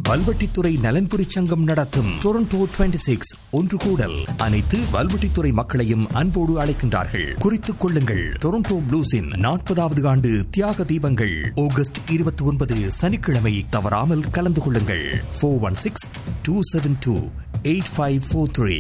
வல்வெட்டித்துறை நலன்புரி சங்கம் நடத்தும் டொரண்டோ 26 சிக்ஸ் ஒன்று கூடல் அனைத்து வல்வெட்டித்துறை மக்களையும் அன்போடு அழைக்கின்றார்கள் குறித்துக் கொள்ளுங்கள் டொரண்டோ ப்ளூஸின் நாற்பதாவது ஆண்டு தியாக தீபங்கள் ஆகஸ்ட் இருபத்தி ஒன்பது சனிக்கிழமை தவறாமல் கலந்து கொள்ளுங்கள் four one six two seven two eight five four three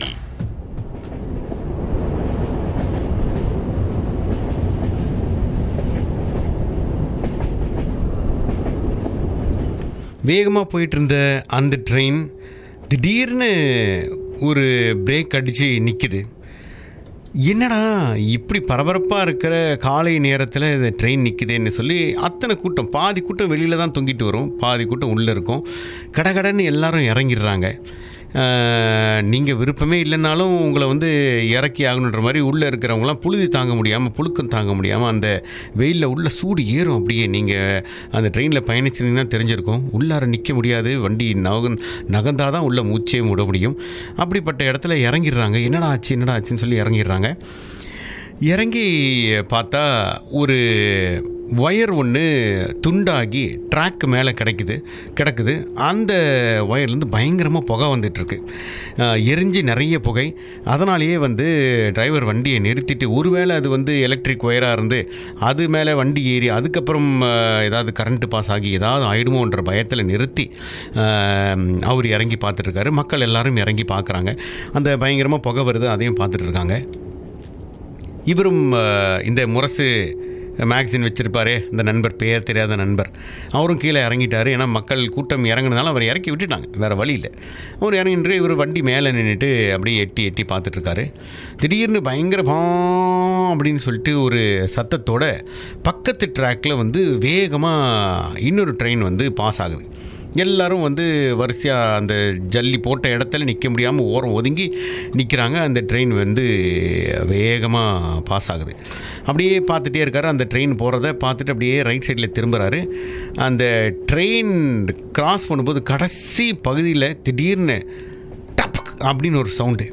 வேகமாக போயிட்டு இருந்த அந்த ட்ரெயின் திடீர்னு ஒரு பிரேக் அடித்து நிற்குது என்னடா இப்படி பரபரப்பாக இருக்கிற காலை நேரத்தில் இந்த ட்ரெயின் நிற்குதேன்னு சொல்லி அத்தனை கூட்டம் பாதி கூட்டம் வெளியில் தான் தொங்கிட்டு வரும் பாதி கூட்டம் உள்ளே இருக்கும் கடகடன்னு எல்லாரும் இறங்கிடுறாங்க நீங்கள் விருப்பமே இல்லைனாலும் உங்களை வந்து இறக்கி ஆகணுன்ற மாதிரி உள்ளே இருக்கிறவங்களாம் புழுதி தாங்க முடியாமல் புழுக்கம் தாங்க முடியாமல் அந்த வெயிலில் உள்ள சூடு ஏறும் அப்படியே நீங்கள் அந்த ட்ரெயினில் பயணிச்சிருந்தீங்கன்னா தெரிஞ்சிருக்கும் உள்ளார நிற்க முடியாது வண்டி நகன் நகர்ந்தால் தான் உள்ள மூச்சே விட முடியும் அப்படிப்பட்ட இடத்துல இறங்கிடுறாங்க என்னடா ஆச்சு என்னடா ஆச்சுன்னு சொல்லி இறங்கிடுறாங்க இறங்கி பார்த்தா ஒரு ஒயர் ஒன்று துண்டாகி ட்ராக் மேலே கிடைக்குது கிடக்குது அந்த ஒயர்லேருந்து பயங்கரமாக புகை வந்துட்டுருக்கு எரிஞ்சு நிறைய புகை அதனாலேயே வந்து டிரைவர் வண்டியை நிறுத்திட்டு ஒருவேளை அது வந்து எலக்ட்ரிக் ஒயராக இருந்து அது மேலே வண்டி ஏறி அதுக்கப்புறம் அஹ், ஏதாவது கரண்ட்டு பாஸ் ஆகி ஏதாவது ஆயிடுமோன்ற பயத்தில் நிறுத்தி அஹ், அவர் இறங்கி பார்த்துட்ருக்காரு மக்கள் எல்லாரும் இறங்கி பார்க்குறாங்க அந்த பயங்கரமாக புகை வருது அதையும் பார்த்துட்டு இருக்காங்க இவரும் அஹ், இந்த முரசு மேக்சின் வச்சிருப்பாரே இந்த நண்பர் பெயர் தெரியாத நண்பர் அவரும் கீழே இறங்கிட்டார் ஏன்னா மக்கள் கூட்டம் இறங்குனதால அவர் இறக்கி விட்டுட்டாங்க வேறு வழி இல்லை அவர் இறங்கிட்டு இவர் வண்டி மேலே நின்றுட்டு அப்படியே எட்டி எட்டி பார்த்துட்ருக்காரு திடீர்னு பயங்கர பா அப்படின்னு சொல்லிட்டு ஒரு சத்தத்தோட பக்கத்து ட்ராக்கில் வந்து வேகமாக இன்னொரு ட்ரெயின் வந்து பாஸ் ஆகுது எல்லாரும் வந்து வரிசையாக அந்த ஜல்லி போட்ட இடத்துல நிற்க முடியாமல் ஓரம் ஒதுங்கி நிற்கிறாங்க அந்த ட்ரெயின் வந்து வேகமாக பாஸ் ஆகுது அப்படியே பார்த்துட்டே இருக்காரு அந்த ட்ரெயின் போகிறத பார்த்துட்டு அப்படியே ரைட் சைடில் திரும்புகிறாரு அந்த ட்ரெயின் கிராஸ் பண்ணும்போது கடைசி பகுதியில் திடீர்னு டபக் அப்படின்னு ஒரு சவுண்டு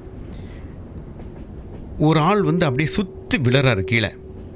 ஒரு ஆள் வந்து அப்படியே சுற்றி விழறாரு கீழே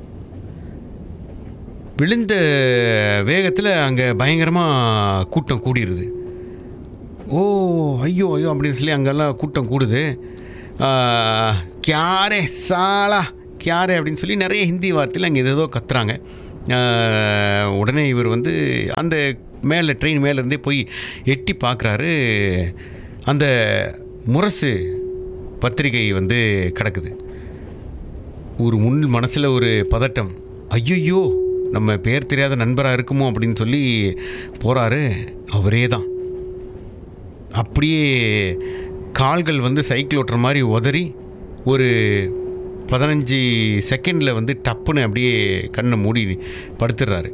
விழுந்த வேகத்தில் அங்கே பயங்கரமாக கூட்டம் கூடிருது ஓ ஐயோ ஐயோ அப்படின்னு சொல்லி அங்கெல்லாம் கூட்டம் கூடுது ஆ, கியாரே சாலா கியாரே அப்படின்னு சொல்லி நிறைய ஹிந்தி வார்த்தையில் அங்கே ஏதோ கத்துறாங்க ஆ, உடனே இவர் வந்து அந்த மேலே ட்ரெயின் மேலேருந்தே போய் எட்டி பார்க்குறாரு அந்த முரசு பத்திரிகை வந்து கிடக்குது ஒரு முன் மனசில் ஒரு பதட்டம் ஐயையோ நம்ம பேர் தெரியாத நண்பராக இருக்குமோ அப்படின்னு சொல்லி போகிறாரு அவரே தான் அப்படியே கால்கள் வந்து சைக்கிள் ஓட்டுற மாதிரி உதறி ஒரு பதினஞ்சு செகண்டில் வந்து டப்புன்னு அப்படியே கண்ணை மூடி படுத்துடுறாரு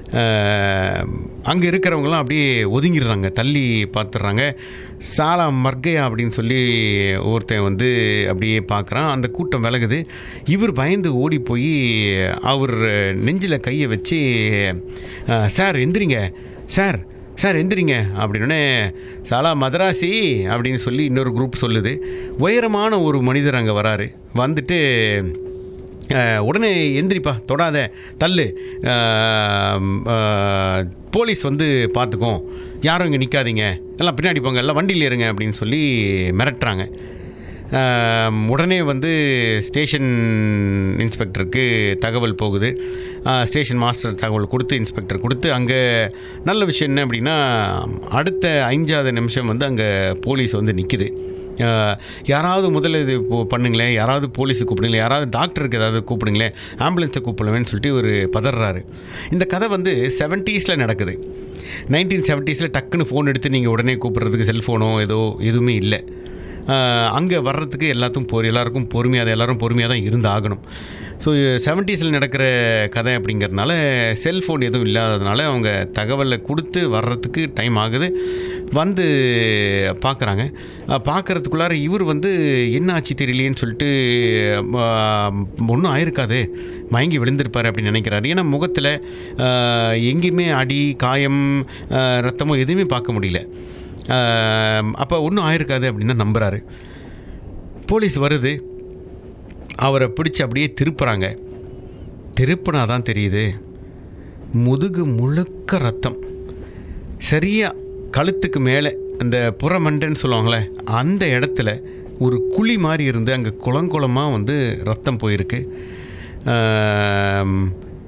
அங்கே இருக்கிறவங்களாம் அப்படியே ஒதுங்கிடுறாங்க தள்ளி பார்த்துடுறாங்க சாலா மர்கையா அப்படின்னு சொல்லி ஒருத்தன் வந்து அப்படியே பார்க்குறான் அந்த கூட்டம் விலகுது இவர் பயந்து ஓடி போய் அவர் நெஞ்சில் கையை வச்சு "அஹ், சார் எந்திரிங்க சார் சார் எந்திரிங்க அப்படின்னே சாலா மதராசி அப்படின்னு சொல்லி இன்னொரு குரூப் சொல்லுது உயரமான ஒரு மனிதர் அங்கே வராரு வந்துட்டு அஹ், உடனே எந்திரிப்பா தொடாத தள்ளு அஹ், அஹ், போலீஸ் வந்து பார்த்துக்கும் யாரும் இங்கே நிற்காதீங்க எல்லாம் பின்னாடி போங்க எல்லாம் வண்டியில் இருங்க அப்படின்னு சொல்லி மிரட்டுறாங்க அஹ், உடனே வந்து ஸ்டேஷன் இன்ஸ்பெக்டருக்கு தகவல் போகுது அஹ், ஸ்டேஷன் மாஸ்டர் தகவல் கொடுத்து இன்ஸ்பெக்டர் கொடுத்து அங்கே நல்ல விஷயம் என்ன அப்படின்னா அடுத்த ஐந்தாவது நிமிஷம் வந்து அங்கே போலீஸ் வந்து நிற்குது அஹ், யாராவது முதல்ல இது இப்போ பண்ணுங்களேன் யாராவது போலீஸை கூப்பிடுங்களேன் யாராவது டாக்டருக்கு ஏதாவது கூப்பிடுங்களேன் ஆம்புலன்ஸை கூப்பிடுவேன்னு சொல்லிட்டு ஒரு பதறாரு இந்த கதை வந்து செவன்ட்டீஸில் நடக்குது நைன்டீன் செவன்ட்டீஸில் டக்குன்னு ஃபோன் எடுத்து நீங்கள் உடனே கூப்பிட்றதுக்கு செல்ஃபோனோ ஏதோ எதுவுமே இல்லை அங்கே வர்றதுக்கு எல்லாத்துக்கும் பொறு எல்லாருக்கும் பொறுமையாக அது எல்லாரும் பொறுமையாக தான் இருந்து ஆகணும் ஸோ செவன்ட்டீஸில் நடக்கிற கதை அப்படிங்கிறதுனால செல்ஃபோன் எதுவும் இல்லாததுனால அவங்க தகவலை கொடுத்து வர்றதுக்கு டைம் ஆகுது வந்து பார்க்குறாங்க பார்க்குறதுக்குள்ளார இவர் வந்து என்ன ஆச்சு தெரியலையேன்னு சொல்லிட்டு ஒன்றும் ஆயிருக்காது மயங்கி விழுந்திருப்பார் அப்படின்னு நினைக்கிறாரு ஏன்னா முகத்தில் எங்கேயுமே அடி காயம் ஆஹ், ரத்தமோ எதுவுமே பார்க்க முடியல அப்போ ஒன்றும் ஆயிருக்காது அப்படின்னு தான் நம்புகிறாரு போலீஸ் வருது அவரை பிடிச்சி அப்படியே திருப்புறாங்க திருப்பினா தான் தெரியுது முதுகு முழுக்க ரத்தம் சரியா கழுத்துக்கு மேலே அந்த புறமண்டைன்னு சொல்லுவாங்களே அந்த இடத்துல ஒரு குழி மாதிரி இருந்து அங்கே குளங்குளமாக வந்து ரத்தம் போயிருக்கு ஆம்,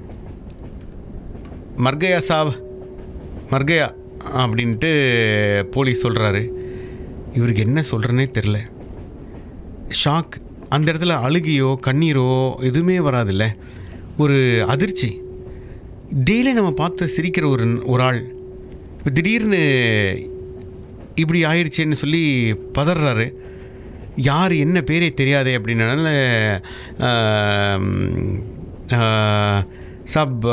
மர்கயா சாப் மர்கயா அப்படின்ட்டு போலீஸ் சொல்கிறாரு இவருக்கு என்ன சொல்கிறேனே தெரில ஷாக் அந்த இடத்துல அழுகியோ கண்ணீரோ எதுவுமே வராதுல்ல ஒரு அதிர்ச்சி டெய்லி நம்ம பார்த்து சிரிக்கிற ஒரு ஒரு ஆள் இப்போ திடீர்னு இப்படி ஆயிடுச்சேன்னு சொல்லி பதறாரு யார் என்ன பேரே தெரியாதே அப்படின்றனால சப்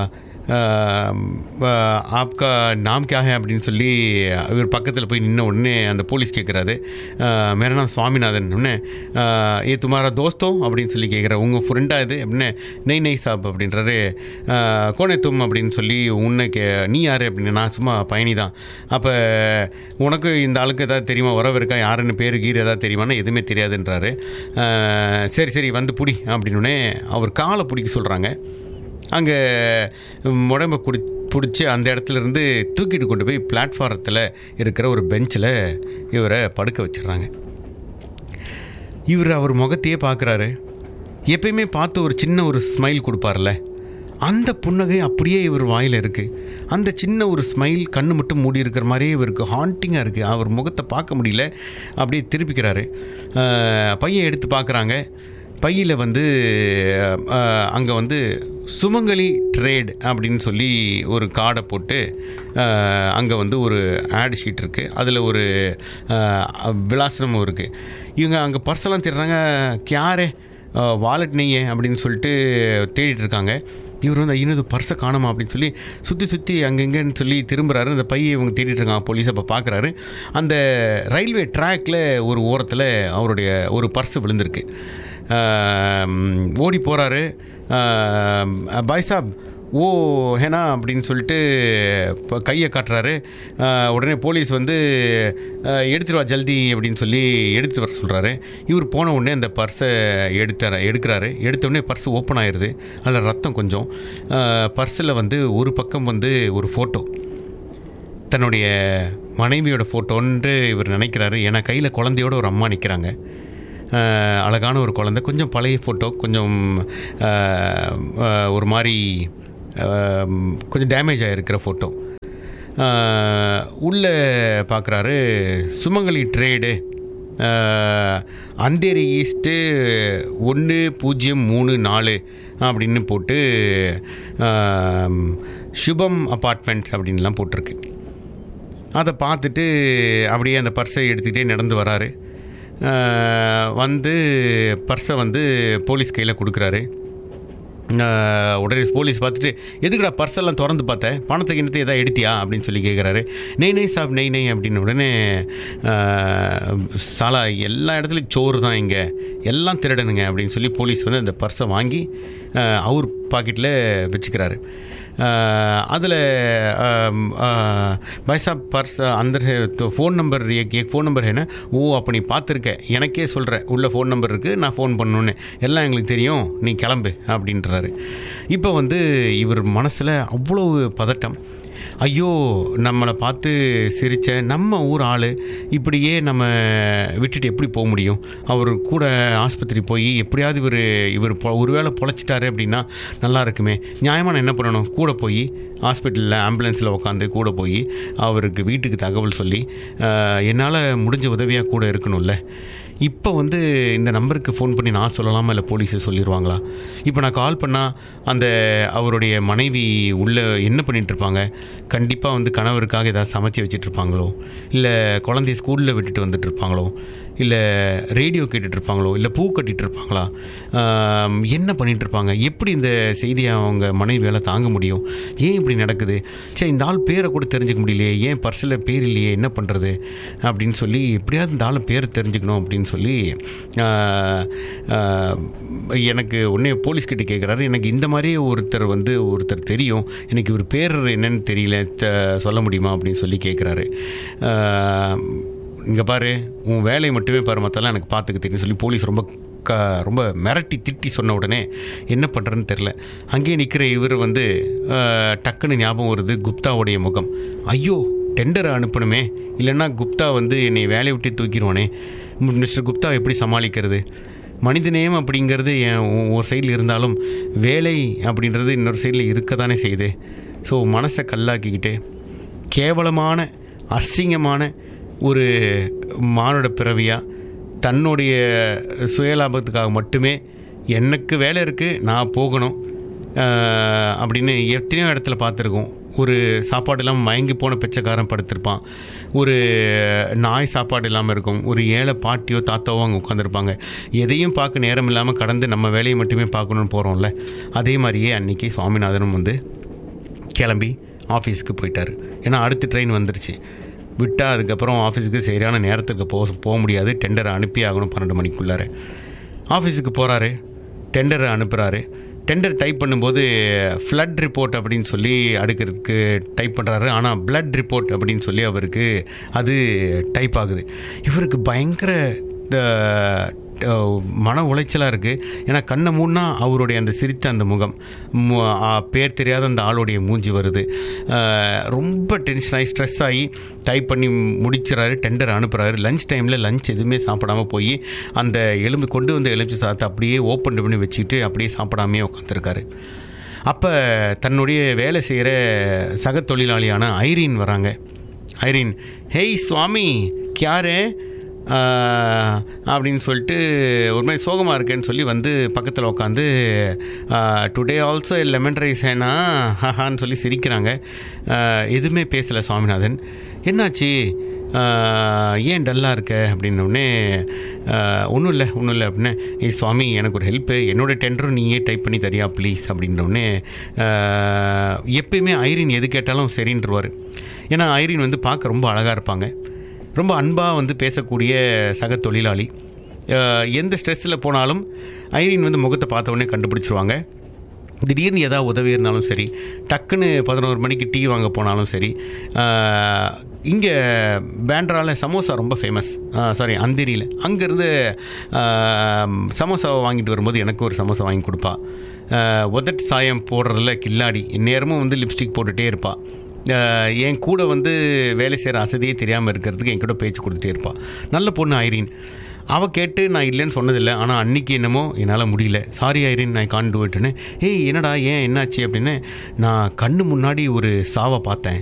ஆப்கா நாம் கே ஹே அப்படின்னு சொல்லி இவர் பக்கத்தில் போய் நின்ன உடனே அந்த போலீஸ் கேட்குறாரு மேரா நாம் சுவாமிநாதன் உடனே ஏ துமாரா தோஸ்தோ அப்படின்னு சொல்லி கேட்குற உங்கள் ஃப்ரெண்டாக இது அப்படின்னு நெய் நெய் சாப் அப்படின்றாரு கோனே தும் அப்படின்னு சொல்லி உன்னை கே நீ யார் அப்படின்னு நான் சும்மா பயணி தான் அப்போ உனக்கு இந்த ஆளுக்கு ஏதாவது தெரியுமா உறவு இருக்கா யாருன்னு பேர் கீர் ஏதாவது தெரியுமானா எதுவுமே தெரியாதுன்றாரு அஹ், சரி சரி வந்து புடி அப்படின்னே அவர் காலை பிடிக்க சொல்கிறாங்க அங்கே உடம்ப குடி பிடிச்சி அந்த இடத்துல இருந்து தூக்கிட்டு கொண்டு போய் பிளாட்ஃபாரத்தில் இருக்கிற ஒரு பெஞ்சில் இவரை படுக்க வச்சிடுறாங்க இவர் அவர் முகத்தையே பார்க்குறாரு எப்பயுமே பார்த்து ஒரு சின்ன ஒரு ஸ்மைல் கொடுப்பார்ல அந்த புன்னகை அப்படியே இவர் வாயில் இருக்குது அந்த சின்ன ஒரு ஸ்மைல் கண்ணு மட்டும் மூடி இருக்கிற மாதிரியே இவருக்கு ஹாண்டிங்காக இருக்குது அவர் முகத்தை பார்க்க முடியல அப்படியே திருப்பிக்கிறாரு அஹ், பையன் எடுத்து பார்க்குறாங்க பையில் வந்து அங்கே வந்து சுமங்கலி ட்ரேட் அப்படின்னு சொல்லி ஒரு கார்டை போட்டு அங்கே வந்து ஒரு ஆட் ஷீட் இருக்குது அதில் ஒரு அஹ், விலாசனமும் இருக்குது இவங்க அங்கே பர்ஸெல்லாம் தேடுறாங்க கியாரே வாலெட் நெய்யே அப்படின்னு சொல்லிட்டு தேடிட்டு இருக்காங்க இவர் வந்து ஐயோ இது பர்ஸை காணுமா அப்படின்னு சொல்லி சுற்றி சுற்றி அங்கங்கன்னு சொல்லி திரும்புறாரு அந்த பையை இவங்க தேடிட்டு இருக்காங்க போலீஸ் அப்போ பார்க்குறாரு அந்த ரயில்வே ட்ராக்ல ஒரு ஓரத்தில் அவருடைய ஒரு பர்ஸ் விழுந்திருக்கு ஆம், ஓடி போகிறாரு பாய் சாப் ஓ ஹேனா அப்படின்னு சொல்லிட்டு இப்போ கையை காட்டுறாரு ஆஹ் உடனே போலீஸ் வந்து ஆஹ் எடுத்துட்டு வா ஜல்தி அப்படின்னு சொல்லி எடுத்துட்டு வர சொல்கிறாரு இவர் போன உடனே அந்த பர்ஸை எடுத்தார எடுக்கிறாரு எடுத்த உடனே பர்ஸ் ஓப்பன் ஆயிடுது அதில் ரத்தம் கொஞ்சம் பர்ஸில் வந்து ஒரு பக்கம் வந்து ஒரு ஃபோட்டோ தன்னுடைய மனைவியோட ஃபோட்டோன்ட்டு இவர் நினைக்கிறாரு ஏன்னா கையில் குழந்தையோட ஒரு அம்மா நிற்கிறாங்க அஹ் அழகான ஒரு குழந்தை கொஞ்சம் பழைய ஃபோட்டோ கொஞ்சம் அஹ், அஹ், ஒரு மாதிரி அஹ், கொஞ்சம் டேமேஜ் ஆகிருக்கிற ஃபோட்டோ உள்ளே பார்க்குறாரு சுமங்கலி ட்ரேடு அந்தேரி ஈஸ்ட்டு ஒன்று பூஜ்ஜியம் மூணு நாலு அப்படின்னு போட்டு அஹ், சுபம் அப்பார்ட்மெண்ட்ஸ் அப்படின்லாம் போட்டிருக்கு அதை பார்த்துட்டு அப்படியே அந்த பர்ஸை எடுத்துக்கிட்டே நடந்து வராரு அஹ் வந்து பர்ஸை வந்து போலீஸ் கையில் கொடுக்குறாரு அஹ் உடனே போலீஸ் பார்த்துட்டு எதுக்குடா பர்ஸெல்லாம் திறந்து பார்த்தேன் பணத்தை கிணத்து எதாவது எடுத்தியா அப்படின்னு சொல்லி கேட்குறாரு நெய் நெய் சாப் நெய் நெய் அப்படின்னு உடனே அஹ், சாலா எல்லா இடத்துலையும் சோறு தான் இங்கே எல்லாம் திருடனுங்க அப்படின்னு சொல்லி போலீஸ் வந்து அந்த பர்ஸை வாங்கி அஹ், அவர் பாக்கெட்டில் வச்சுக்கிறாரு அதில் பைசா பர்ஸ் அந்த ஃபோன் நம்பர் एक ஃபோன் நம்பர் என்ன ஓ அப்போ நீ பார்த்துருக்க எனக்கே சொல்கிற உள்ள ஃபோன் நம்பர் இருக்குது நான் ஃபோன் பண்ணணுன்னு எல்லாம் எங்களுக்கு தெரியும் நீ கிளம்பு அப்படின்றாரு இப்போ வந்து இவர் மனசில் அவ்வளோ பதட்டம் ஐயோ நம்மளை பார்த்து சிரித்த நம்ம ஊர் ஆள் இப்படியே நம்ம விட்டுட்டு எப்படி போக முடியும் அவர் கூட ஆஸ்பத்திரி போய் எப்படியாவது இவர் இவர் பொ- ஒருவேளை பொழைச்சிட்டாரு அப்படின்னா நல்லா இருக்குமே நியாயமாக நான் என்ன பண்ணணும் கூட போய் ஹாஸ்பிட்டலில் ஆம்புலன்ஸில் உட்காந்து கூட போய் அவருக்கு வீட்டுக்கு தகவல் சொல்லி என்னால் முடிஞ்ச உதவியாக கூட இருக்கணும்ல இப்போ வந்து இந்த நம்பருக்கு ஃபோன் பண்ணி நான் சொல்லலாமா இல்லை போலீஸை சொல்லிடுவாங்களா இப்போ நான் கால் பண்ணால் அந்த அவருடைய மனைவி உள்ளே என்ன பண்ணிட்டு இருப்பாங்க கண்டிப்பாக வந்து கணவருக்காக ஏதாவது சமைச்சு வச்சுட்டு இருப்பாங்களோ இல்லை குழந்தைய ஸ்கூலில் விட்டுட்டு வந்துட்டு இருப்பாங்களோ இல்லை ரேடியோ கேட்டுட்டு இருப்பாங்களோ இல்லை பூ கட்டிட்டு இருப்பாங்களா ஆம், என்ன பண்ணிட்டு இருப்பாங்க எப்படி இந்த செய்தியை அவங்க மனைவியால் தாங்க முடியும் ஏன் இப்படி நடக்குது சரி இந்த ஆள் பேரை கூட தெரிஞ்சுக்க முடியலையே ஏன் பர்ஸில் பேர் இல்லையே என்ன பண்ணுறது அப்படின்னு சொல்லி எப்படியாவது இந்த ஆள் பேர் தெரிஞ்சுக்கணும் அப்படின்னு சொல்லி ஆ, ஆ, எனக்கு உடனே போலீஸ் கிட்ட கேட்குறாரு எனக்கு இந்த மாதிரி ஒருத்தர் வந்து ஒருத்தர் தெரியும் எனக்கு இவர் பேர் என்னன்னு தெரியல த- சொல்ல முடியுமா அப்படின்னு சொல்லி கேட்குறாரு இங்கே பாரு உன் வேலையை மட்டுமே பாரு மற்றெல்லாம் எனக்கு பார்த்துக்க தெரியும் சொல்லி போலீஸ் ரொம்ப க ரொம்ப மிரட்டி திட்டி சொன்ன உடனே என்ன பண்ணுறேன்னு தெரில அங்கேயே நிற்கிற இவர் வந்து அஹ், டக்குன்னு ஞாபகம் வருது குப்தாவுடைய முகம் ஐயோ டெண்டரை அனுப்பணுமே இல்லைன்னா குப்தா வந்து என்னை வேலையை விட்டு தூக்கிடுவானே மிஸ்டர் குப்தா எப்படி சமாளிக்கிறது மனிதநேயம் அப்படிங்கிறது என் ஒ- ஒரு சைடில் இருந்தாலும் வேலை அப்படின்றது இன்னொரு சைடில் இருக்க தானே செய்யுது ஸோ மனசை கல்லாக்கிக்கிட்டு கேவலமான அசிங்கமான ஒரு மானுட பிறவியாக தன்னுடைய சுயலாபத்துக்காக மட்டுமே எனக்கு வேலை இருக்குது நான் போகணும் ஆஹ், அப்படின்னு எத்தனையோ இடத்துல பார்த்துருக்கோம் ஒரு சாப்பாடு இல்லாமல் மயங்கி போன பிச்சைக்காரன் படுத்திருப்பான் ஒரு நாய் சாப்பாடு இல்லாமல் இருக்கும் ஒரு ஏழை பாட்டியோ தாத்தாவோ அங்கே உட்காந்துருப்பாங்க எதையும் பார்க்க நேரம் இல்லாமல் கடந்து நம்ம வேலையை மட்டுமே பார்க்கணும்னு போகிறோம்ல அதே மாதிரியே அன்னைக்கு சுவாமிநாதனும் வந்து கிளம்பி ஆஃபீஸுக்கு போயிட்டார் ஏன்னா அடுத்த ட்ரெயின் வந்துருச்சு விட்டால் அதுக்கப்புறம் ஆஃபீஸுக்கு சரியான நேரத்துக்கு போக போக முடியாது டெண்டரை அனுப்பி ஆகணும் பன்னெண்டு மணிக்குள்ளார ஆஃபீஸுக்கு போகிறாரு டெண்டரை அனுப்புகிறாரு டெண்டர் டைப் பண்ணும்போது ஃப்ளட் ரிப்போர்ட் அப்படின்னு சொல்லி அடுக்கிறதுக்கு டைப் பண்ணுறாரு ஆனால் blood ரிப்போர்ட் அப்படின்னு சொல்லி அவருக்கு அது டைப் ஆகுது இவருக்கு பயங்கர த- அஹ் மன உளைச்சலாக இருக்குது ஏன்னா கண்ணை மூடினா அவருடைய அந்த சிரித்த அந்த முகம் மு- ஆ, பேர் தெரியாத அந்த ஆளுடைய மூஞ்சி வருது அஹ் ரொம்ப டென்ஷன் ஆகி ஸ்ட்ரெஸ் ஆகி டைப் பண்ணி முடிச்சிடறாரு டெண்டர் அனுப்புகிறாரு லஞ்ச் டைமில் லஞ்ச் எதுவுமே சாப்பிடாம போய் அந்த எலும்பு கொண்டு வந்த எலுமிச்சை சாதத்தை அப்படியே ஓப்பன் பண்ணி வச்சுக்கிட்டு அப்படியே சாப்பிடாமே உட்காந்துருக்காரு அப்போ தன்னுடைய வேலை செய்கிற சக தொழிலாளியான ஐரீன் வராங்க ஐரீன் ஹேய் சுவாமி கியாரு ஆஹ், அப்படின்னு சொல்லிட்டு ஒரு மாதிரி சோகமாக இருக்கேன்னு சொல்லி வந்து பக்கத்தில் உட்காந்து டுடே ஆல்சோ லெமன் ரைஸ் ஏனா ஹஹான்னு சொல்லி சிரிக்கிறாங்க ஆஹ், எதுவுமே பேசலை சுவாமிநாதன் என்னாச்சு ஆஹ், ஏன் டல்லாக இருக்க அப்படின்னோடனே ஒன்றும் இல்லை ஒன்றும் இல்லை அப்படின்னு ஏய் சுவாமி எனக்கு ஒரு ஹெல்ப்பு என்னோட டெண்டரும் நீயே டைப் பண்ணி தரியா ப்ளீஸ் அப்படின்னோடனே எப்பயுமே ஐரின் எது கேட்டாலும் சரின்றவார் ஏன்னா ஐரின் வந்து பார்க்க ரொம்ப அழகாக இருப்பாங்க ரொம்ப அன்பாக வந்து பேசக்கூடிய சக தொழிலாளி ஆஹ், எந்த ஸ்ட்ரெஸ்ஸில் போனாலும் ஐரின் வந்து முகத்தை பார்த்த உடனே கண்டுபிடிச்சிருவாங்க திடீர்னு ஏதாவது உதவி இருந்தாலும் சரி டக்குன்னு பதினோரு மணிக்கு டீ வாங்க போனாலும் சரி இங்கே பேண்ட்ராவில் சமோசா ரொம்ப ஃபேமஸ் சாரி அந்திரியில் அங்கேருந்து சமோசாவை வாங்கிட்டு வரும்போது எனக்கு ஒரு சமோசா வாங்கி கொடுப்பா ஆஹ், உதட்டு சாயம் போடுறதுல கில்லாடி நேரமும் வந்து லிப்ஸ்டிக் போட்டுகிட்டே இருப்பாள் ஆஹ் என் கூட வந்து வேலை செய்கிற அசதியே தெரியாமல் இருக்கிறதுக்கு என் கூட பேச்சு கொடுத்துட்டே இருப்பாள் நல்ல பொண்ணு ஐரீன் அவள் கேட்டு நான் இல்லைன்னு சொன்னதில்லை ஆனால் அன்னைக்கு என்னமோ என்னால் முடியல சாரி ஐரீன் நான் காண்டு விட்டுன்னு ஏய் என்னடா ஏன் என்னாச்சு அப்படின்னு நான் கண்ணு முன்னாடி ஒரு சாவை பார்த்தேன்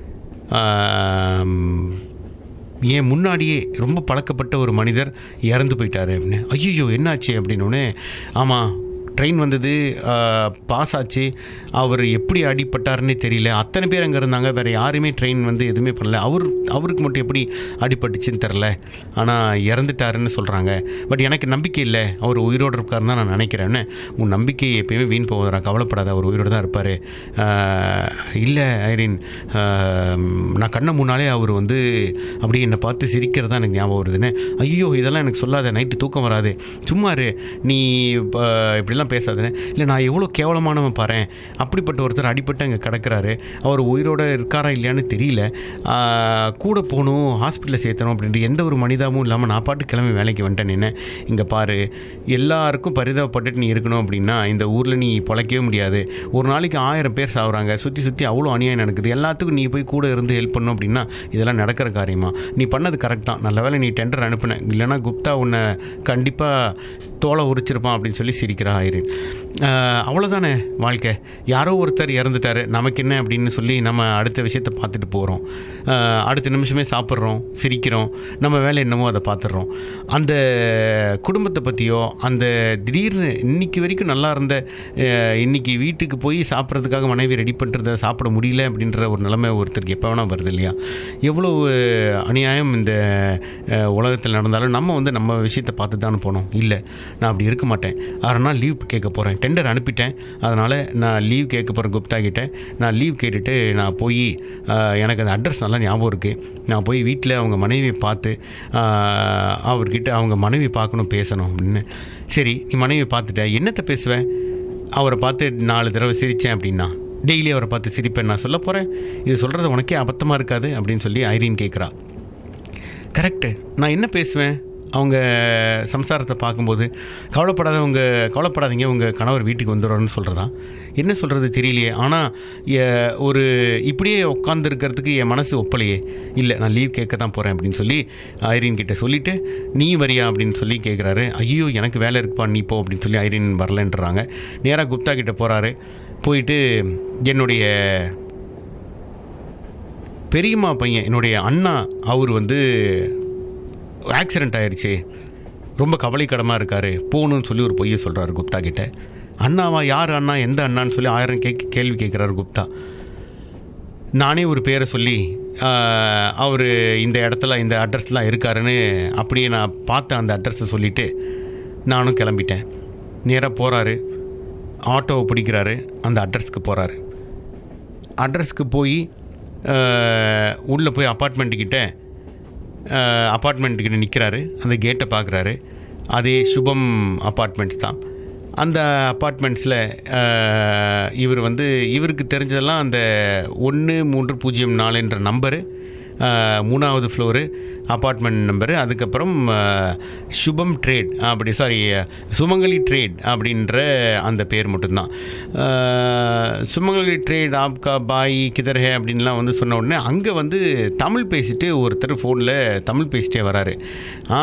ஆம், என் முன்னாடியே ரொம்ப பழக்கப்பட்ட ஒரு மனிதர் இறந்து போயிட்டாரு அப்படின்னு ஐயோ என்னாச்சு அப்படின்னோடனே ஆமாம் ட்ரெயின் வந்தது பாஸ் ஆச்சு அவர் எப்படி அடிபட்டாருன்னே தெரியல அத்தனை பேர் அங்கே இருந்தாங்க வேறு யாருமே ட்ரெயின் வந்து எதுவுமே பண்ணல அவர் அவருக்கு மட்டும் எப்படி அடிபட்டுச்சுன்னு தெரில ஆனால் இறந்துட்டாருன்னு சொல்கிறாங்க பட் எனக்கு நம்பிக்கை இல்லை அவர் உயிரோடு இருக்காருன்னு தான் நான் நினைக்கிறேன்னு உன் நம்பிக்கை எப்பயுமே வீண் போவதா கவலைப்படாத அவர் உயிரோடு தான் இருப்பார் இல்லை ஐரின் ஆஹ், நான் கண்ண முன்னாலே அவர் வந்து அப்படியே என்னை பார்த்து சிரிக்கிறதா எனக்கு ஞாபகம் வருதுன்னு ஐயோ இதெல்லாம் எனக்கு சொல்லாத நைட்டு தூக்கம் வராது சும்மா இரு நீ இப்ப இப்படிலாம் பேசாதேன்னு இல்லை நான் எவ்வளோ கேவலமானவன் பாரு அப்படிப்பட்ட ஒருத்தர் அடிபட்டு அங்கே கிடக்கிறாரு அவர் உயிரோட இருக்காரா இல்லையான்னு தெரியல ஆஹ், கூட போகணும் ஹாஸ்பிட்டலில் சேர்த்தணும் அப்படின்ட்டு எந்த ஒரு மனிதாவும் இல்லாமல் நான் பாட்டு கிளம்பி வேலைக்கு வந்துட்டேன் நின்று இங்கே பாரு எல்லாருக்கும் பரிதாபப்பட்டுட்டு நீ இருக்கணும் அப்படின்னா இந்த ஊரில் நீ பொழைக்கவே முடியாது ஒரு நாளைக்கு ஆயிரம் பேர் சாகுறாங்க சுற்றி சுற்றி அவ்வளோ அநியாயம் நடக்குது எல்லாத்துக்கும் நீ போய் கூட இருந்து ஹெல்ப் பண்ணும் அப்படின்னா இதெல்லாம் நடக்கிற காரியமா நீ பண்ணது கரெக்ட் தான் நல்ல வேளை நீ டெண்டர் அனுப்புன இல்லைன்னா குப்தா உன்னை கண்டிப்பாக தோலை உரிச்சிருப்பான் அப்படின்னு சொல்லி சிரிக்கிறா ஐரின் ஆஹ், அவ்வளோதானே வாழ்க்கை யாரோ ஒருத்தர் இறந்துட்டாரு நமக்கு என்ன அப்படின்னு சொல்லி நம்ம அடுத்த விஷயத்தை பார்த்துட்டு போகிறோம் அடுத்த நிமிஷமே சாப்பிட்றோம் சிரிக்கிறோம் நம்ம வேலை என்னமோ அதை பார்த்துடுறோம் அந்த குடும்பத்தை பற்றியோ அந்த திடீர்னு இன்னைக்கு வரைக்கும் நல்லா இருந்த அஹ், இன்னைக்கு வீட்டுக்கு போய் சாப்பிட்றதுக்காக மனைவி ரெடி பண்ணுறத சாப்பிட முடியல அப்படின்ற ஒரு நிலைமை ஒருத்தருக்கு எப்போ வேணால் வருது இல்லையா எவ்வளோ அநியாயம் இந்த அஹ், உலகத்தில் நடந்தாலும் நம்ம வந்து நம்ம விஷயத்தை பார்த்து தானே போனோம் இல்லை நான் அப்படி இருக்க மாட்டேன் அரை நாள் லீவ் கேட்க போகிறேன் டெண்டர் அனுப்பிட்டேன் அதனால் நான் லீவ் கேட்க போகிறேன் குப்தா கிட்ட நான் லீவ் கேட்டுட்டு நான் போய் அஹ், எனக்கு அந்த அட்ரஸ் நல்லா ஞாபகம் இருக்குது நான் போய் வீட்டில் அவங்க மனைவியை பார்த்து அஹ், அவர்கிட்ட அவங்க மனைவி பார்க்கணும் பேசணும் அப்படின்னு சரி நீ மனைவி பார்த்துட்ட என்னத்தை பேசுவேன் அவரை பார்த்து நாலு தடவை சிரித்தேன் அப்படின்னா டெய்லி அவரை பார்த்து சிரிப்பேன் நான் சொல்ல போகிறேன் இது சொல்கிறது உனக்கே அபத்தமாக இருக்காது அப்படின்னு சொல்லி ஐரீன் கேட்குறா கரெக்டு நான் என்ன பேசுவேன் அவங்க சம்சாரத்தை பார்க்கும்போது கவலைப்படாதவங்க கவலைப்படாதீங்க உங்கள் கணவர் வீட்டுக்கு வந்துடுறோன்னு சொல்கிறதா என்ன சொல்கிறது தெரியலையே ஆனால் ஒரு இப்படியே உட்காந்துருக்கிறதுக்கு என் மனசு ஒப்பலையே இல்லை நான் லீவ் கேட்க தான் போகிறேன் அப்படின்னு சொல்லி ஐரின் கிட்ட சொல்லிவிட்டு நீ வரியா அப்படின்னு சொல்லி கேட்குறாரு ஐயோ எனக்கு வேலை இருக்குப்பா நீ போ அப்படின்னு சொல்லி ஐரின் வரலன்றாங்க நேராக குப்தா கிட்ட போகிறாரு போயிட்டு என்னுடைய பெரியம்மா பையன் என்னுடைய அண்ணா அவர் வந்து ஆக்சிடெண்ட் ஆயிடுச்சு ரொம்ப கவலைக்கிடமாக இருக்கார் போகணும்னு சொல்லி ஒரு பொய்யை சொல்கிறாரு குப்தா கிட்ட அண்ணாவா யார் அண்ணா எந்த அண்ணான்னு சொல்லி ஆயிரம் கேக் கேள்வி கேட்குறாரு குப்தா நானே ஒரு பேரை சொல்லி அவர் இந்த இடத்துல இந்த அட்ரஸ்லாம் இருக்காருன்னு அப்படியே நான் பார்த்த அந்த அட்ரஸை சொல்லிவிட்டு நானும் கிளம்பிட்டேன் நேராக போகிறாரு ஆட்டோவை பிடிக்கிறாரு அந்த அட்ரஸ்க்கு போகிறாரு அட்ரஸ்க்கு போய் உள்ளே போய் அப்பார்ட்மெண்ட்டுக்கிட்ட அப்பார்ட்மெண்ட்டுக்கிட்ட நிற்கிறாரு அந்த கேட்டை பார்க்குறாரு அதே சுபம் அப்பார்ட்மெண்ட்ஸ் தான் அந்த அப்பார்ட்மெண்ட்ஸில் இவர் வந்து இவருக்கு தெரிஞ்சதெல்லாம் அந்த ஒன்று மூன்று பூஜ்ஜியம் நாலுன்ற நம்பரு மூணாவது ஃப்ளோரு அப்பார்ட்மெண்ட் நம்பரு அதுக்கப்புறம் சுபம் ட்ரேட் அப்படி சாரி சுமங்கலி ட்ரேட் அப்படின்ற அந்த பேர் மட்டும்தான் சுமங்கலி ட்ரேட் ஆப்கா பாய் கிதர்ஹே அப்படின்லாம் வந்து சொன்ன உடனே அங்கே வந்து தமிழ் பேசிட்டு ஒருத்தர் ஃபோனில் தமிழ் பேசிட்டே வராரு ஆ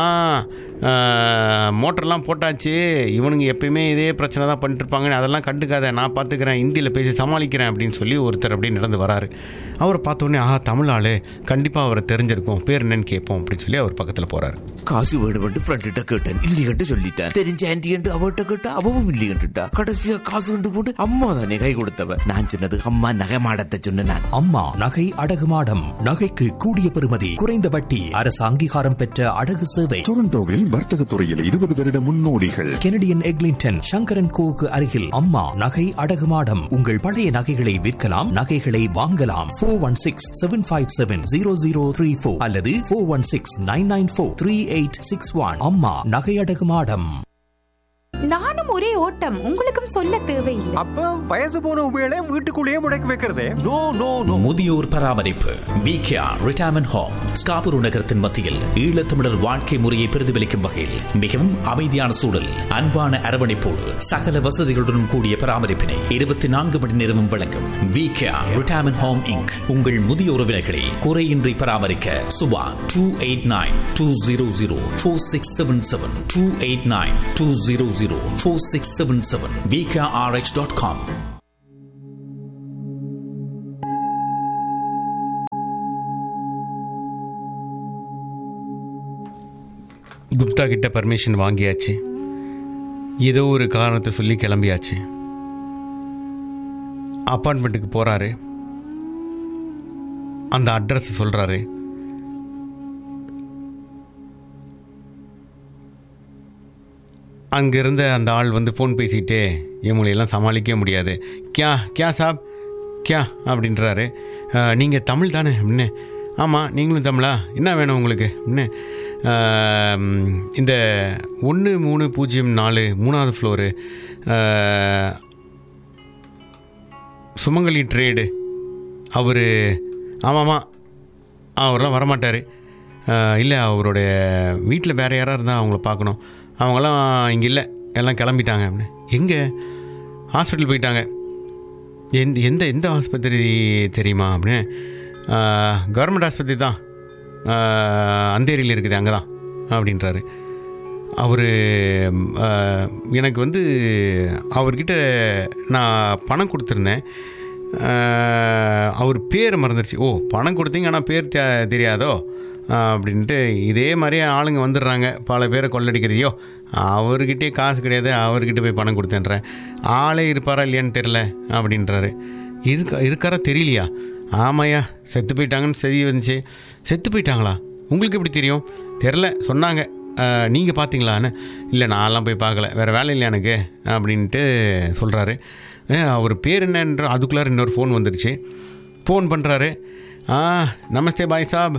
மோட்டர்லாம் போட்டாச்சு இவனுங்க எப்பயுமே இதே பிரச்சனை தான் பண்ணிட்டுருப்பாங்கன்னு அதெல்லாம் கண்டுக்காத நான் பார்த்துக்கிறேன் ஹிந்தியில் பேசி சமாளிக்கிறேன் அப்படின்னு சொல்லி ஒருத்தர் அப்படியே நடந்து வராரு அவரை பார்த்தோன்னே ஆஹா தமிழ் ஆள் கண்டிப்பாக அவரை தெரிஞ்சிருக்கும் பேர் என்னன்னு கேட்போம் அப்படின்னு சொல்லி அவர் பக்கத்தில் போகிறாரு காசு வேணுமென்று ஃப்ரெண்ட்ட கேட்டேன் இல்லையன்ட்டு சொல்லிட்டேன் தெரிஞ்ச ஆன்டி அவட்ட கேட்டா அவவும் இல்லையன்ட்டுட்டா கடைசியா காசு கண்டு போட்டு அம்மா தானே கை கொடுத்தவ நான் சொன்னது அம்மா நகை மாடத்தை சொன்ன நான் அம்மா நகை அடகு மாடம் நகைக்கு கூடிய பெறுமதி குறைந்த வட்டி அரசு அங்கீகாரம் பெற்ற அடகு சேவை டொரண்டோவில் வர்த்தக துறையில் இருபது வருட முன்னோடிகள் கெனடியன் எக்லிங்டன் சங்கரன் கோவுக்கு அருகில் அம்மா நகை அடகு மாடம் உங்கள் பழைய நகைகளை விற்கலாம் நகைகளை வாங்கலாம் four one six seven five seven zero zero three four அல்லது four one six nine nine four three eight six one அம்மா நகை அடகு மாடம் நானும் ஒரே ஓட்டம் உங்களுக்கும் சொல்ல தேவையில்லை அப்ப வயசு போன உபயோக வீட்டுக்குள்ளேயே முடக்கி வைக்கிறதே நோ நோ நோ முதியோர் பராமரிப்பு விகேஆர் ரிட்டையர்மெண்ட் ஹோம் ஸ்காபுரு நகரத்தின் மத்தியில் ஈழத்தமிழர் வாழ்க்கை முறையை பிரதிபலிக்கும் வகையில் மிகவும் அமைதியான சூழல் அன்பான அரவணைப்போடு சகல வசதிகளுடன் கூடிய பராமரிப்பினை இருபத்தி நான்கு மணி நேரமும் வழங்கும் விகேஆர் ரிட்டையர்மெண்ட் ஹோம் இங்க் உங்கள் முதிய உறவினர்களை குறையின்றி பராமரிக்க Subha two eight nine two zero zero four six seven seven two eight nine two zero zero four six seven seven VKRH dot com Gupta கிட்ட பர்மிஷன் வாங்கியாச்சு ஏதோ ஒரு காரணத்தை சொல்லி கிளம்பியாச்சு அப்பார்ட்மெண்ட்டுக்கு போகிறாரு அந்த அட்ரஸ் சொல்கிறாரு அங்கே இருந்த அந்த ஆள் வந்து ஃபோன் பேசிக்கிட்டே இவங்களையெல்லாம் சமாளிக்கவே முடியாது கியா கியா சாப் கியா அப்படின்றாரு நீங்கள் தமிழ் தானே அப்படின்னு ஆமாம் நீங்களும் தமிழா என்ன வேணும் உங்களுக்கு அப்படின்னு இந்த ஒன்று மூணு பூஜ்ஜியம் நாலு மூணாவது ஃப்ளோரு சுமங்கலி ட்ரேடு அவர் ஆமாம்மா அவரெல்லாம் வரமாட்டார் இல்லை அவருடைய வீட்டில் வேறு யாராக இருந்தால் அவங்கள பார்க்கணும் அவங்களாம் இங்கே இல்லை எல்லாம் கிளம்பிட்டாங்க அப்படின்னு எங்கே ஹாஸ்பிட்டல் போயிட்டாங்க எந்த எந்த எந்த ஆஸ்பத்திரி தெரியுமா அப்படின்னு கவர்மெண்ட் ஆஸ்பத்திரி தான் அந்தேரியில் இருக்குது அங்கே தான் அப்படின்றாரு அவர் எனக்கு வந்து அவர்கிட்ட நான் பணம் கொடுத்துருந்தேன் அவர் பேர் மறந்துடுச்சு ஓ பணம் கொடுத்தீங்க ஆனால் பேர் தெரியாதோ அப்படின்ட்டு இதே மாதிரியே ஆளுங்க வந்துடுறாங்க பல பேரை கொள்ளடிக்கிறியோ அவர்கிட்டே காசு கிடையாது அவர்கிட்ட போய் பணம் கொடுத்தேன்றேன் ஆளே இருப்பாரா இல்லையான்னு தெரில அப்படின்றாரு இருக்கா இருக்காரா தெரியலையா ஆமாய்யா செத்து போயிட்டாங்கன்னு சரி வந்துச்சு செத்து போயிட்டாங்களா உங்களுக்கு எப்படி தெரியும் தெரில சொன்னாங்க நீங்கள் பார்த்தீங்களான்னு இல்லை நான்லாம் போய் பார்க்கல வேறு வேலை இல்லை எனக்கு அப்படின்ட்டு சொல்கிறாரு அவர் பேர் என்னன்ற அதுக்குள்ளார இன்னொரு ஃபோன் வந்துடுச்சு ஃபோன் பண்ணுறாரு ஆ நமஸ்தே பாய் சாப்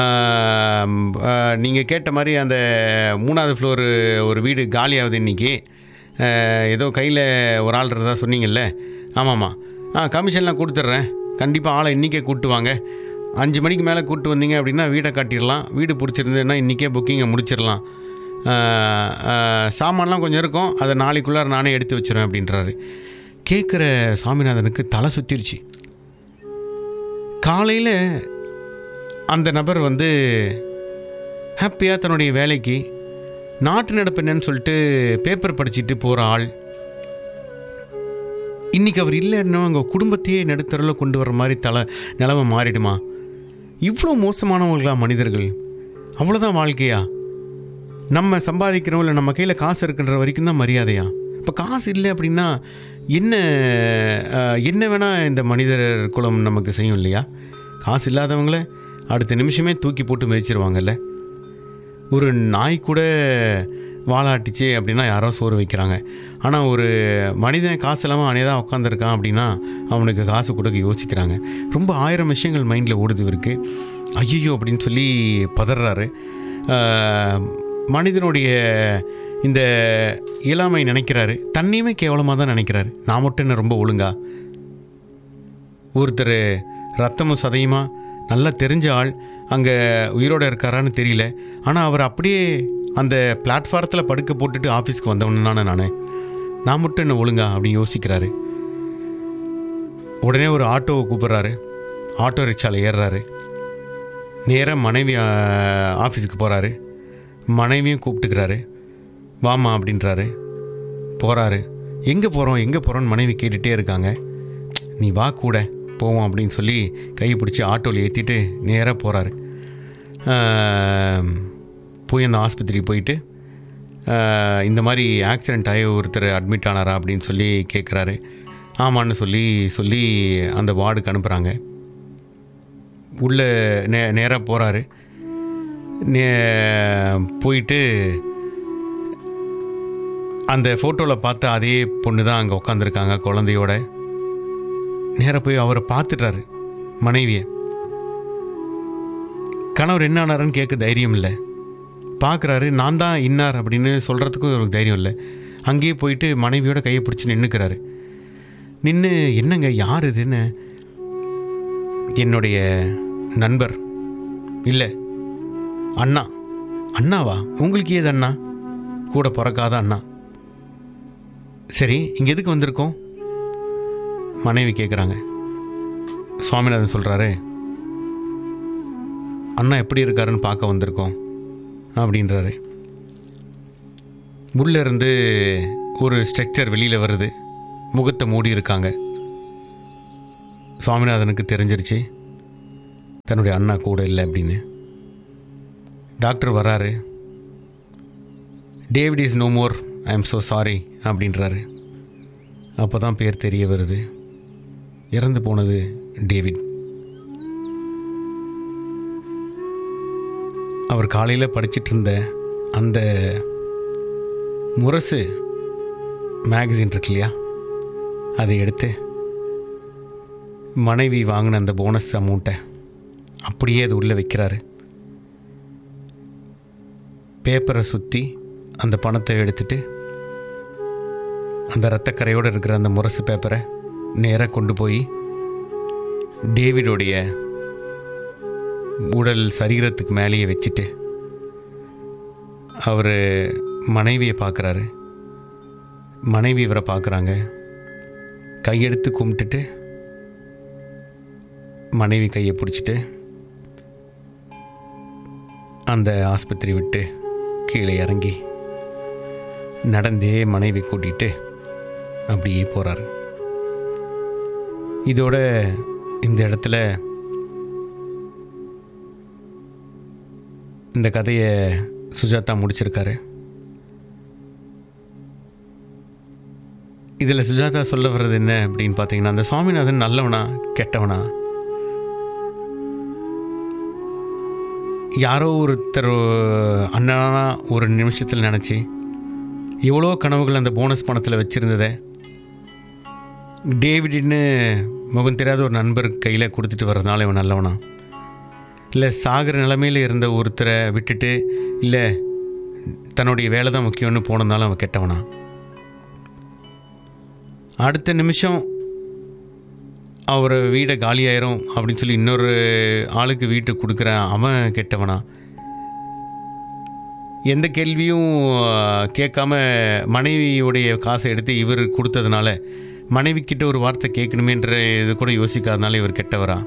நீங்கள் கேட்ட மாதிரி அந்த மூணாவது ஃப்ளோரு ஒரு வீடு காலியாகுது இன்றைக்கி ஏதோ கையில் ஒரு ஆள் இருந்தா சொன்னீங்கல்ல ஆமாம்மா ஆ கமிஷன்லாம் கொடுத்துட்றேன் கண்டிப்பாக ஆளை இன்றைக்கே கூப்பிட்டு வாங்க அஞ்சு மணிக்கு மேலே கூப்பிட்டு வந்தீங்க அப்படின்னா வீடை காட்டிடலாம் வீடு பிடிச்சிருந்ததுன்னா இன்றைக்கே புக்கிங்கை முடிச்சிடலாம் ஆஹ், ஆஹ், சாமான்லாம் கொஞ்சம் இருக்கும் அதை நாளைக்குள்ளார நானே எடுத்து வச்சிருவேன் அப்படின்றாரு கேட்குற சாமிநாதனுக்கு தலை சுத்திருச்சு காலையில் அந்த நபர் வந்து ஹாப்பியாக தன்னுடைய வேலைக்கு நாட்டு நடப்பு என்னன்னு சொல்லிட்டு பேப்பர் படிச்சுட்டு போகிற ஆள் இன்னைக்கு அவர் இல்லைன்னா அவங்க குடும்பத்தையே நடுத்தரில் கொண்டு வர மாதிரி தலை நிலமை மாறிடுமா இவ்வளோ மோசமானவங்களா மனிதர்கள் அவ்வளோதான் வாழ்க்கையா நம்ம சம்பாதிக்கிறோம் இல்லை நம்ம கையில் காசு இருக்குன்ற வரைக்கும் தான் மரியாதையா இப்போ காசு இல்லை அப்படின்னா என்ன அஹ், என்ன வேணால் இந்த மனிதர் குலம் நமக்கு செய்யும் இல்லையா காசு இல்லாதவங்கள அடுத்த நிமிஷமே தூக்கி போட்டு மிதிச்சிருவாங்கல்ல ஒரு நாய் கூட வாலாட்டிச்சு அப்படின்னா யாரோ சோறு வைக்கிறாங்க ஆனால் ஒரு மனிதன் காசு இல்லாமல் அவனே தான் உட்காந்துருக்கான் அப்படின்னா அவனுக்கு காசு கொடுக்க யோசிக்கிறாங்க ரொம்ப ஆயிரம் விஷயங்கள் மைண்டில் ஓடுது இருக்கு ஐயோ அப்படின்னு சொல்லி பதறாரு ஆஹ், மனிதனுடைய இந்த இயலாமை நினைக்கிறாரு தன்னையுமே கேவலமாக தான் நினைக்கிறாரு நான் மட்டும் என்ன ரொம்ப ஒழுங்கா ஒருத்தர் ரத்தமும் சதையுமா நல்லா தெரிஞ்ச ஆள் அங்கே உயிரோட இருக்காரான்னு தெரியல ஆனால் அவர் அப்படியே அந்த பிளாட்ஃபாரத்தில் படுக்க போட்டுட்டு ஆஃபீஸ்க்கு வந்தவனானே நான் நான் மட்டும் என்ன ஒழுங்கா அப்படின்னு யோசிக்கிறாரு உடனே ஒரு ஆட்டோவை கூப்பிட்றாரு ஆட்டோ ரிக்ஷாவில் ஏறுறாரு நேராக மனைவி ஆ, ஆஃபீஸுக்கு போகிறாரு மனைவியும் கூப்பிட்டுக்கிறாரு வாமா அப்படின்றாரு போகிறாரு எங்கே போகிறோம் எங்கே போகிறோன்னு மனைவி கேட்டுகிட்டே இருக்காங்க நீ வா கூட போவோம் அப்படின்னு சொல்லி கையை பிடிச்சி ஆட்டோவில் ஏற்றிட்டு நேராக போகிறாரு போய் அந்த ஆஸ்பத்திரி போயிட்டு ஆஹ், இந்த மாதிரி ஆக்சிடென்ட் ஆகி ஒருத்தர் அட்மிட் ஆனாரா அப்படின்னு சொல்லி கேட்குறாரு ஆமான்னு சொல்லி சொல்லி அந்த வார்டுக்கு அனுப்புகிறாங்க உள்ளே நே நேராக போகிறாரு நே போயிட்டு அந்த ஃபோட்டோவில் பார்த்த அதே பொண்ணு தான் அங்கே உட்காந்துருக்காங்க குழந்தையோட நேராக போய் அவரை பார்த்துட்டாரு மனைவியை கணவர் என்ன ஆனாருன்னு கேட்க தைரியம் இல்லை பார்க்குறாரு நான் தான் இன்னார் அப்படின்னு சொல்கிறதுக்கும் அவருக்கு தைரியம் இல்லை அங்கேயே போயிட்டு மனைவியோட கையை பிடிச்சி நின்றுக்கிறாரு நின்று என்னங்க யார் இதுன்னு என்னுடைய நண்பர் இல்லை அண்ணா அண்ணாவா உங்களுக்கு ஏது அண்ணா கூட பிறக்காத அண்ணா சரி இங்கே எதுக்கு வந்திருக்கோம் மனைவி கேட்குறாங்க சுவாமிநாதன் சொல்கிறாரு அண்ணா எப்படி இருக்காருன்னு பார்க்க வந்திருக்கோம் அப்படின்றாரு உள்ளே இருந்து ஒரு ஸ்ட்ரக்சர் வெளியில் வருது முகத்தை மூடி இருக்காங்க சுவாமிநாதனுக்கு தெரிஞ்சிருச்சு தன்னுடைய அண்ணா கூட இல்லை அப்படின்னு டாக்டர் வராரு David is no more I am so sorry அப்படின்றாரு அப்போ தான் பேர் தெரிய வருது இறந்து போனது டேவிட் அவர் காலையில் படிச்சிட்டு இருந்த அந்த முரசு மேகசின் இருக்கு இல்லையா அதை எடுத்து மனைவி வாங்கின அந்த போனஸ் அமௌண்ட்டை அப்படியே அது உள்ளே வைக்கிறாரு பேப்பரை சுற்றி அந்த பணத்தை எடுத்துட்டு அந்த இரத்தக்கரையோடு இருக்கிற அந்த முரசு பேப்பரை நேராக கொண்டு போய் டேவிடோடைய உடல் சரீரத்துக்கு மேலேயே வச்சுட்டு அவர் மனைவியை பார்க்குறாரு மனைவி இவரை பார்க்குறாங்க கையெடுத்து கும்பிட்டுட்டு மனைவி கையை பிடிச்சிட்டு அந்த ஆஸ்பத்திரி விட்டு கீழே இறங்கி நடந்தே மனைவி கூட்டிகிட்டு அப்படியே போகிறாரு இதோட இந்த இடத்துல இந்த கதையை சுஜாதா முடிச்சிருக்காரு இதில் சுஜாதா சொல்ல வர்றது என்ன அப்படின்னு பார்த்தீங்கன்னா அந்த சுவாமிநாதன் நல்லவனா கெட்டவனா யாரோ ஒருத்தர் அண்ணனா ஒரு நிமிஷத்தில் நினச்சி எவ்வளோ கனவுகள் அந்த போனஸ் பணத்தில் வச்சுருந்ததை டேவிட்னு முகம் தெரியாத ஒரு நண்பர் கையில் கொடுத்துட்டு வர்றதுனால இவன் நல்லவனா இல்லை சாகிற நிலமையில் இருந்த ஒருத்தரை விட்டுட்டு இல்லை தன்னுடைய வேலை தான் முக்கியம்னு போனதுனால அவன் கெட்டவனா அடுத்த நிமிஷம் அவர் வீடை காலியாயிரும் அப்படின்னு சொல்லி இன்னொரு ஆளுக்கு வீட்டு கொடுக்குற அவன் கெட்டவனா எந்த கேள்வியும் ஆஹ், கேட்காம மனைவியுடைய காசை எடுத்து இவர் கொடுத்ததுனால மனைவிக்கிட்ட ஒரு வார்த்தை கேட்கணுமேன்ற இது கூட யோசிக்காதனால இவர் கெட்டவரா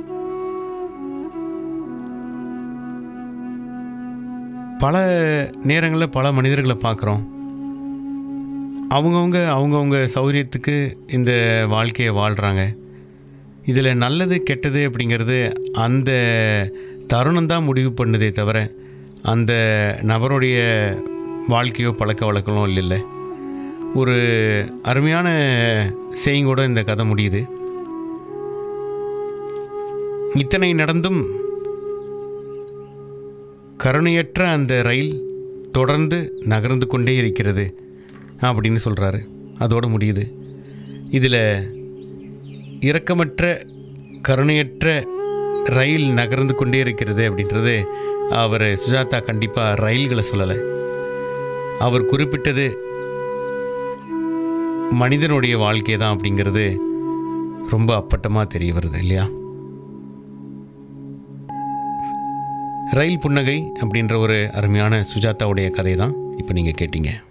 பல நேரங்களில் பல மனிதர்களை பார்க்குறோம் அவங்கவுங்க அவங்கவுங்க சௌகரியத்துக்கு இந்த வாழ்க்கையை வாழ்கிறாங்க இதில் நல்லது கெட்டது அப்படிங்கிறது அந்த தருணம் தான் முடிவு பண்ணுதே தவிர அந்த நபருடைய வாழ்க்கையோ பழக்க வழக்கமோ இல்லைல்ல ஒரு அருமையான செய்யுங்கூட இந்த கதை முடியுது இத்தனை நடந்தும் கருணையற்ற அந்த ரயில் தொடர்ந்து நகர்ந்து கொண்டே இருக்கிறது அப்படின்னு சொல்கிறாரு அதோடு முடியுது இதில் இரக்கமற்ற கருணையற்ற ரயில் நகர்ந்து கொண்டே இருக்கிறது அப்படின்றது அவர் சுஜாதா கண்டிப்பாக ரயில்களை சொல்லலை அவர் குறிப்பிட்டது மனிதனுடைய வாழ்க்கை தான் அப்படிங்கிறது ரொம்ப அப்பட்டமாக தெரிய வருது இல்லையா ரயில் புன்னகை அப்படின்ற ஒரு அருமையான சுஜாதாவுடைய கதை தான் இப்போ நீங்கள் கேட்டீங்க